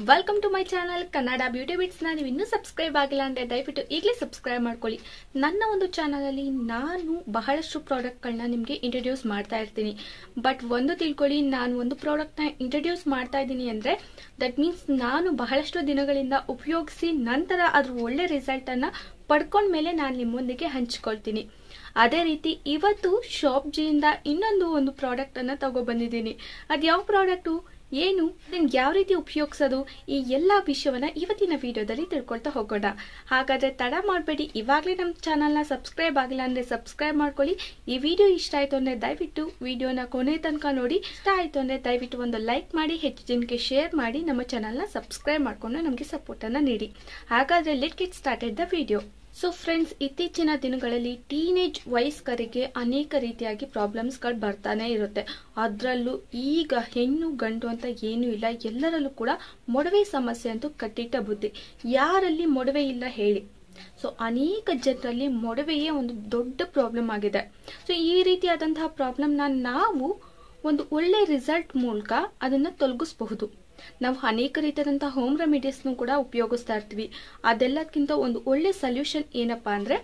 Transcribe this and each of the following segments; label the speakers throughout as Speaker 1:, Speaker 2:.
Speaker 1: welcome to my channel Kannada beauty ಬಿಟ್ಸ್ನ ನೀವು ಇನ್ನೂ ಸಬ್ಸ್ಕ್ರೈಬ್ ಆಗಿಲ್ಲ ಅಂದರೆ ದಯವಿಟ್ಟು ಈಗಲೇ ಸಬ್ಸ್ಕ್ರೈಬ್ ಮಾಡ್ಕೊಳ್ಳಿ ನನ್ನ ಒಂದು ಚಾನಲಲ್ಲಿ ನಾನು ಬಹಳಷ್ಟು ಪ್ರಾಡಕ್ಟ್ಗಳನ್ನ ನಿಮಗೆ ಇಂಟ್ರಡ್ಯೂಸ್ ಮಾಡ್ತಾ ಇರ್ತೀನಿ ಬಟ್ ಒಂದು ತಿಳ್ಕೊಳ್ಳಿ ನಾನು ಒಂದು ಪ್ರಾಡಕ್ಟ್ನ ಇಂಟ್ರಡ್ಯೂಸ್ ಮಾಡ್ತಾ ಇದ್ದೀನಿ ಅಂದರೆ ದಟ್ ಮೀನ್ಸ್ ನಾನು ಬಹಳಷ್ಟು ದಿನಗಳಿಂದ ಉಪಯೋಗಿಸಿ ನಂತರ ಅದ್ರ ಒಳ್ಳೆ ರಿಸಲ್ಟನ್ನು ಪಡ್ಕೊಂಡ್ಮೇಲೆ ನಾನು ನಿಮ್ಮೊಂದಿಗೆ ಹಂಚ್ಕೊಳ್ತೀನಿ ಅದೇ ರೀತಿ ಇವತ್ತು ಶಾಪ್ ಜಿಯಿಂದ ಇನ್ನೊಂದು ಒಂದು ಪ್ರಾಡಕ್ಟನ್ನು ತಗೊಬಂದಿದ್ದೀನಿ ಅದು ಯಾವ ಪ್ರಾಡಕ್ಟು ಏನು ಅದನ್ನು ಯಾವ ರೀತಿ ಉಪಯೋಗಿಸೋದು ಈ ಎಲ್ಲ ವಿಷಯವನ್ನ ಇವತ್ತಿನ ವಿಡಿಯೋದಲ್ಲಿ ತಿಳ್ಕೊಳ್ತಾ ಹೋಗೋಣ ಹಾಗಾದ್ರೆ ತಡ ಮಾಡಬೇಡಿ ಇವಾಗಲೇ ನಮ್ಮ ಚಾನಲ್ನ ಸಬ್ಸ್ಕ್ರೈಬ್ ಆಗಿಲ್ಲ ಅಂದರೆ ಸಬ್ಸ್ಕ್ರೈಬ್ ಮಾಡ್ಕೊಳ್ಳಿ ಈ ವಿಡಿಯೋ ಇಷ್ಟ ಆಯಿತು ಅಂದರೆ ದಯವಿಟ್ಟು ವಿಡಿಯೋನ ಕೊನೆ ತನಕ ನೋಡಿ ಇಷ್ಟ ಆಯಿತು ಅಂದರೆ ದಯವಿಟ್ಟು ಒಂದು ಲೈಕ್ ಮಾಡಿ ಹೆಚ್ಚು ಜನಕ್ಕೆ ಶೇರ್ ಮಾಡಿ ನಮ್ಮ ಚಾನಲ್ನ ಸಬ್ಸ್ಕ್ರೈಬ್ ಮಾಡಿಕೊಂಡು ನಮಗೆ ಸಪೋರ್ಟನ್ನು ನೀಡಿ ಹಾಗಾದರೆ let get started the video so friends ಇತ್ತೀಚಿನ ದಿನಗಳಲ್ಲಿ ಟೀನೇಜ್ ವಯಸ್ಕರಿಗೆ ಅನೇಕ ರೀತಿಯಾಗಿ ಪ್ರಾಬ್ಲಮ್ಸ್ಗಳು ಬರ್ತಾನೆ ಇರುತ್ತೆ ಅದರಲ್ಲೂ ಈಗ ಹೆಣ್ಣು ಗಂಡು ಅಂತ ಏನೂ ಇಲ್ಲ ಎಲ್ಲರಲ್ಲೂ ಕೂಡ ಮೊಡವೆ ಸಮಸ್ಯೆ ಅಂತೂ ಕಟ್ಟಿಟ್ಟ ಬುದ್ಧಿ ಯಾರಲ್ಲಿ ಮೊಡವೆ ಇಲ್ಲ ಹೇಳಿ ಸೊ ಅನೇಕ ಜನರಲ್ಲಿ ಮೊಡವೆಯೇ ಒಂದು ದೊಡ್ಡ ಪ್ರಾಬ್ಲಮ್ ಆಗಿದೆ ಸೊ ಈ ರೀತಿಯಾದಂತಹ ಪ್ರಾಬ್ಲಮ್ನ ನಾವು ಒಂದು ಒಳ್ಳೆ ರಿಸಲ್ಟ್ ಮೂಲಕ ಅದನ್ನು ತೊಲಗಿಸಬಹುದು ನಾವು ಅನೇಕ ರೀತಿಯಾದಂತಹ ಹೋಮ್ ರೆಮಿಡೀಸ್ನು ಕೂಡ ಉಪಯೋಗಿಸ್ತಾ ಇರ್ತೀವಿ ಅದೆಲ್ಲದಕ್ಕಿಂತ ಒಂದು ಒಳ್ಳೆ ಸೊಲ್ಯೂಷನ್ ಏನಪ್ಪಾ ಅಂದರೆ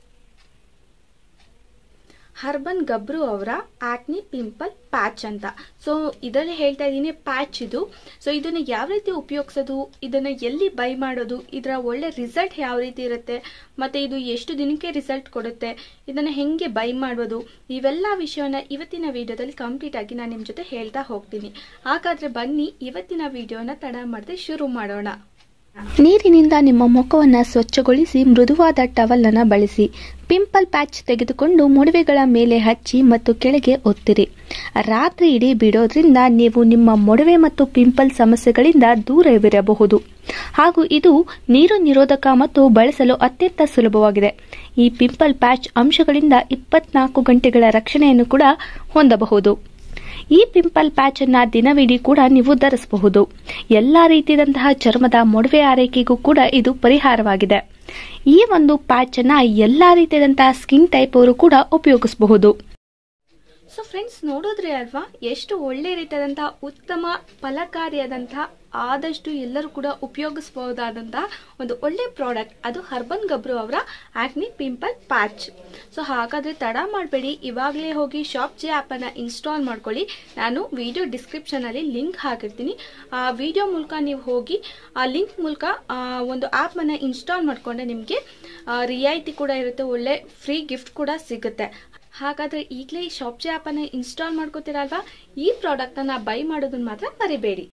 Speaker 1: ಹರ್ಬನ್ ಗಬ್ರು ಅವರ ಆಕ್ನಿ ಪಿಂಪಲ್ ಪ್ಯಾಚ್ ಅಂತ ಸೊ ಇದರಲ್ಲಿ ಹೇಳ್ತಾ ಇದ್ದೀನಿ ಪ್ಯಾಚ್ ಇದು ಸೊ ಇದನ್ನು ಯಾವ ರೀತಿ ಉಪಯೋಗಿಸೋದು ಇದನ್ನು ಎಲ್ಲಿ ಬೈ ಮಾಡೋದು ಇದರ ಒಳ್ಳೆ ರಿಸಲ್ಟ್ ಯಾವ ರೀತಿ ಇರುತ್ತೆ ಮತ್ತು ಇದು ಎಷ್ಟು ದಿನಕ್ಕೆ ರಿಸಲ್ಟ್ ಕೊಡುತ್ತೆ ಇದನ್ನು ಹೆಂಗೆ ಬೈ ಮಾಡೋದು ಇವೆಲ್ಲ ವಿಷಯನ ಇವತ್ತಿನ ವಿಡಿಯೋದಲ್ಲಿ ಕಂಪ್ಲೀಟ್ ಆಗಿ ನಾನು ನಿಮ್ಮ ಜೊತೆ ಹೇಳ್ತಾ ಹೋಗ್ತೀನಿ ಹಾಗಾದರೆ ಬನ್ನಿ ಇವತ್ತಿನ ವಿಡಿಯೋನ ತಡ ಮಾಡದೆ ಶುರು ಮಾಡೋಣ
Speaker 2: ನೀರಿನಿಂದ ನಿಮ್ಮ ಮುಖವನ್ನು ಸ್ವಚ್ಛಗೊಳಿಸಿ ಮೃದುವಾದ ಟವಲ್ ಅನ್ನು ಬಳಸಿ ಪಿಂಪಲ್ ಪ್ಯಾಚ್ ತೆಗೆದುಕೊಂಡು ಮೊಡವೆಗಳ ಮೇಲೆ ಹಚ್ಚಿ ಮತ್ತು ಕೆಳಗೆ ಒತ್ತಿರಿ ರಾತ್ರಿ ಇಡೀ ಬಿಡೋದ್ರಿಂದ ನೀವು ನಿಮ್ಮ ಮೊಡವೆ ಮತ್ತು ಪಿಂಪಲ್ ಸಮಸ್ಯೆಗಳಿಂದ ದೂರವಿರಬಹುದು ಹಾಗೂ ಇದು ನೀರು ನಿರೋಧಕ ಮತ್ತು ಬಳಸಲು ಅತ್ಯಂತ ಸುಲಭವಾಗಿದೆ ಈ ಪಿಂಪಲ್ ಪ್ಯಾಚ್ ಅಂಶಗಳಿಂದ ಇಪ್ಪತ್ನಾಲ್ಕು ಗಂಟೆಗಳ ರಕ್ಷಣೆಯನ್ನು ಕೂಡ ಹೊಂದಬಹುದು ಈ ಪಿಂಪಲ್ ಪ್ಯಾಚ್ ಅನ್ನ ದಿನವಿಡೀ ಕೂಡ ನೀವು ಧರಿಸಬಹುದು ಎಲ್ಲಾ ರೀತಿಯಾದಂತಹ ಚರ್ಮದ ಮೊಡವೆ ಆರೈಕೆಗೂ ಕೂಡ ಇದು ಪರಿಹಾರವಾಗಿದೆ ಈ ಒಂದು ಪ್ಯಾಚ್ ಅನ್ನ ಎಲ್ಲಾ ರೀತಿಯಾದಂತಹ ಸ್ಕಿನ್ ಟೈಪ್ ಅವರು ಕೂಡ ಉಪಯೋಗಿಸಬಹುದು
Speaker 1: ಸೊ ಫ್ರೆಂಡ್ಸ್ ನೋಡಿದ್ರಿ ಅಲ್ವಾ ಎಷ್ಟು ಒಳ್ಳೆ ರೀತಿಯಾದಂತಹ ಉತ್ತಮ ಫಲಕಾರಿಯಾದಂತಹ ಆದಷ್ಟು ಎಲ್ಲರೂ ಕೂಡ ಉಪಯೋಗಿಸಬಹುದಾದಂತಹ ಒಂದು ಒಳ್ಳೆ ಪ್ರಾಡಕ್ಟ್ ಅದು ಹರ್ಬನ್ ಗಬ್ರು ಅವರ ಆಕ್ನಿ ಪಿಂಪಲ್ ಪ್ಯಾಚ್ ಸೊ ಹಾಗಾದರೆ ತಡ ಮಾಡಬೇಡಿ ಇವಾಗಲೇ ಹೋಗಿ ಶಾಪ್ ಜಿ ಆ್ಯಪನ್ನು ಇನ್ಸ್ಟಾಲ್ ಮಾಡ್ಕೊಳ್ಳಿ ನಾನು ವಿಡಿಯೋ ಡಿಸ್ಕ್ರಿಪ್ಷನಲ್ಲಿ ಲಿಂಕ್ ಹಾಕಿರ್ತೀನಿ ಆ ವಿಡಿಯೋ ಮೂಲಕ ನೀವು ಹೋಗಿ ಆ ಲಿಂಕ್ ಮೂಲಕ ಒಂದು ಆ್ಯಪನ್ನು ಇನ್ಸ್ಟಾಲ್ ಮಾಡಿಕೊಂಡ್ರೆ ನಿಮಗೆ ರಿಯಾಯಿತಿ ಕೂಡ ಇರುತ್ತೆ ಒಳ್ಳೆ ಫ್ರೀ ಗಿಫ್ಟ್ ಕೂಡ ಸಿಗುತ್ತೆ ಹಾಗಾದರೆ ಈಗಲೇ ಶಾಪ್ ಜಿ ಆ್ಯಪನ್ನು ಇನ್ಸ್ಟಾಲ್ ಮಾಡ್ಕೋತೀರಲ್ವಾ ಈ ಪ್ರಾಡಕ್ಟನ್ನು ಬೈ ಮಾಡೋದನ್ನ ಮಾತ್ರ ಮರಿಬೇಡಿ